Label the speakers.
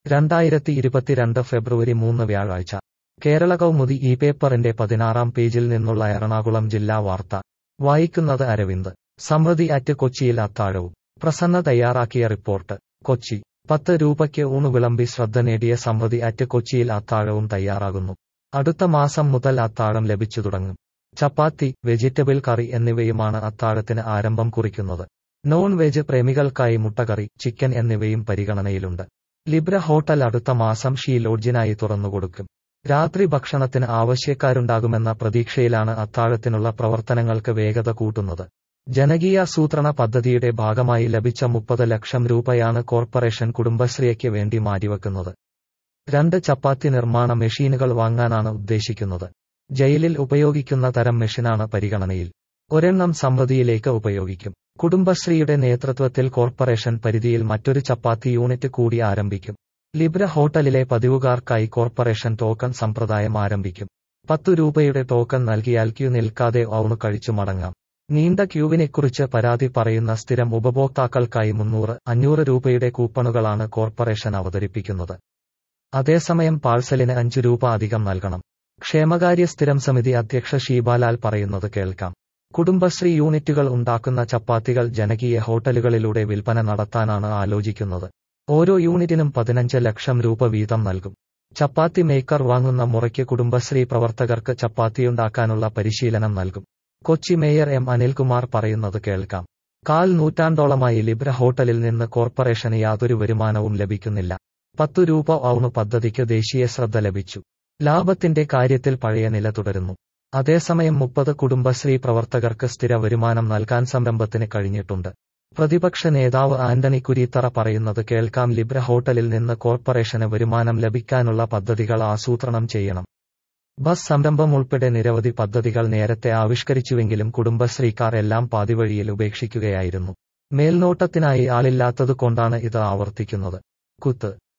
Speaker 1: രണ്ടായിരത്തി ഇരുപത്തിരണ്ട് ഫെബ്രുവരി മൂന്ന് വ്യാഴാഴ്ച കേരള കൗമുദി ഈ പേപ്പറിന്റെ പതിനാറാം പേജിൽ നിന്നുള്ള എറണാകുളം ജില്ലാ വാർത്ത വായിക്കുന്നത് അരവിന്ദ് സമൃദ്ധി അറ്റ് കൊച്ചിയിൽ അത്താഴവും പ്രസന്ന തയ്യാറാക്കിയ റിപ്പോർട്ട് കൊച്ചി പത്ത് രൂപയ്ക്ക് ഊണ് വിളമ്പി ശ്രദ്ധ നേടിയ സമൃദ്ധി അറ്റ് കൊച്ചിയിൽ അത്താഴവും തയ്യാറാകുന്നു അടുത്ത മാസം മുതൽ അത്താഴം ലഭിച്ചു തുടങ്ങും ചപ്പാത്തി വെജിറ്റബിൾ കറി എന്നിവയുമാണ് അത്താഴത്തിന് ആരംഭം കുറിക്കുന്നത് നോൺ വെജ് പ്രേമികൾക്കായി മുട്ടകറി ചിക്കൻ എന്നിവയും പരിഗണനയിലുണ്ട് ലിബ്ര ഹോട്ടൽ അടുത്ത മാസം ഷീ ലോഡ്ജിനായി തുറന്നുകൊടുക്കും രാത്രി ഭക്ഷണത്തിന് ആവശ്യക്കാരുണ്ടാകുമെന്ന പ്രതീക്ഷയിലാണ് അത്താഴത്തിനുള്ള പ്രവർത്തനങ്ങൾക്ക് വേഗത കൂട്ടുന്നത് ജനകീയാസൂത്രണ പദ്ധതിയുടെ ഭാഗമായി ലഭിച്ച മുപ്പത് ലക്ഷം രൂപയാണ് കോർപ്പറേഷൻ കുടുംബശ്രീയ്ക്ക് വേണ്ടി മാറ്റിവെക്കുന്നത് രണ്ട് ചപ്പാത്തി നിർമ്മാണ മെഷീനുകൾ വാങ്ങാനാണ് ഉദ്ദേശിക്കുന്നത് ജയിലിൽ ഉപയോഗിക്കുന്ന തരം മെഷീനാണ് പരിഗണനയിൽ ഒരെണ്ണം സമൃദ്ധിയിലേക്ക് ഉപയോഗിക്കും കുടുംബശ്രീയുടെ നേതൃത്വത്തിൽ കോർപ്പറേഷൻ പരിധിയിൽ മറ്റൊരു ചപ്പാത്തി യൂണിറ്റ് കൂടി ആരംഭിക്കും ലിബ്ര ഹോട്ടലിലെ പതിവുകാർക്കായി കോർപ്പറേഷൻ ടോക്കൺ സമ്പ്രദായം ആരംഭിക്കും പത്തു രൂപയുടെ ടോക്കൺ നൽകിയാൽ ക്യൂ നിൽക്കാതെ ഔണ് കഴിച്ചു മടങ്ങാം നീണ്ട ക്യൂവിനെക്കുറിച്ച് പരാതി പറയുന്ന സ്ഥിരം ഉപഭോക്താക്കൾക്കായി മുന്നൂറ് അഞ്ഞൂറ് രൂപയുടെ കൂപ്പണുകളാണ് കോർപ്പറേഷൻ അവതരിപ്പിക്കുന്നത് അതേസമയം പാഴ്സലിന് അഞ്ചു രൂപ അധികം നൽകണം ക്ഷേമകാര്യ സ്ഥിരം സമിതി അധ്യക്ഷ ഷീബാലാൽ പറയുന്നത് കേൾക്കാം കുടുംബശ്രീ യൂണിറ്റുകൾ ഉണ്ടാക്കുന്ന ചപ്പാത്തികൾ ജനകീയ ഹോട്ടലുകളിലൂടെ വിൽപ്പന നടത്താനാണ് ആലോചിക്കുന്നത് ഓരോ യൂണിറ്റിനും പതിനഞ്ച് ലക്ഷം രൂപ വീതം നൽകും ചപ്പാത്തി മേക്കർ വാങ്ങുന്ന മുറയ്ക്ക് കുടുംബശ്രീ പ്രവർത്തകർക്ക് ചപ്പാത്തിയുണ്ടാക്കാനുള്ള പരിശീലനം നൽകും കൊച്ചി മേയർ എം അനിൽകുമാർ പറയുന്നത് കേൾക്കാം കാൽ നൂറ്റാണ്ടോളമായി ലിബ്ര ഹോട്ടലിൽ നിന്ന് കോർപ്പറേഷന് യാതൊരു വരുമാനവും ലഭിക്കുന്നില്ല പത്തു രൂപ ഔണ് പദ്ധതിക്ക് ദേശീയ ശ്രദ്ധ ലഭിച്ചു ലാഭത്തിന്റെ കാര്യത്തിൽ പഴയ നില തുടരുന്നു അതേസമയം മുപ്പത് കുടുംബശ്രീ പ്രവർത്തകർക്ക് സ്ഥിര വരുമാനം നൽകാൻ സംരംഭത്തിന് കഴിഞ്ഞിട്ടുണ്ട് പ്രതിപക്ഷ നേതാവ് ആന്റണി കുരീത്തറ പറയുന്നത് കേൾക്കാം ലിബ്ര ഹോട്ടലിൽ നിന്ന് കോർപ്പറേഷന് വരുമാനം ലഭിക്കാനുള്ള പദ്ധതികൾ ആസൂത്രണം ചെയ്യണം ബസ് സംരംഭം ഉൾപ്പെടെ നിരവധി പദ്ധതികൾ നേരത്തെ ആവിഷ്കരിച്ചുവെങ്കിലും കുടുംബശ്രീക്കാർ എല്ലാം പാതിവഴിയിൽ ഉപേക്ഷിക്കുകയായിരുന്നു മേൽനോട്ടത്തിനായി ആളില്ലാത്തതുകൊണ്ടാണ് ഇത് ആവർത്തിക്കുന്നത് കുത്ത്